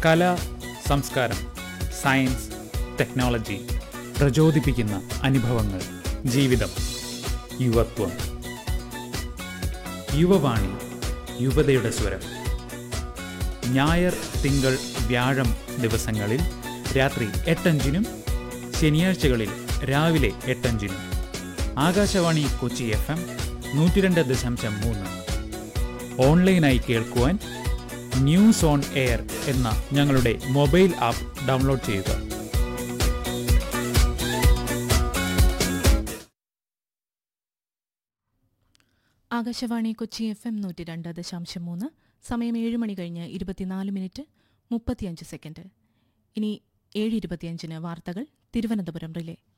കല സംസ്കാരം science technology പ്രചോദിപ്പിക്കുന്ന അനുഭവങ്ങൾ ജീവിതം യുവത്വം യുവവാണി യുവതയുടെ സ്വരം ഞായർ തിങ്കൾ വ്യാഴം ദിവസങ്ങളിൽ രാത്രി എട്ടഞ്ചിനും ശനിയാഴ്ചകളിൽ രാവിലെ എട്ടഞ്ചിനും ആകാശവാണി കൊച്ചി എഫ് എം നൂറ്റി രണ്ട് ദശാംശം മൂന്ന് ഓൺലൈനായി കേൾക്കുവാൻ ന്യൂസ് ഓൺ എയർ എന്ന ഞങ്ങളുടെ മൊബൈൽ ആപ്പ് ഡൗൺലോഡ് ചെയ്യുക ആകാശവാണി കൊച്ചി എഫ് എം നൂറ്റി രണ്ട് ദശാംശം മൂന്ന് സമയം ഏഴ് മണി കഴിഞ്ഞ് ഇരുപത്തിനാല് മിനിറ്റ് മുപ്പത്തിയഞ്ച് സെക്കൻഡ് ഇനി ഏഴ് ഇരുപത്തിയഞ്ചിന് വാർത്തകൾ തിരുവനന്തപുരം റിലേ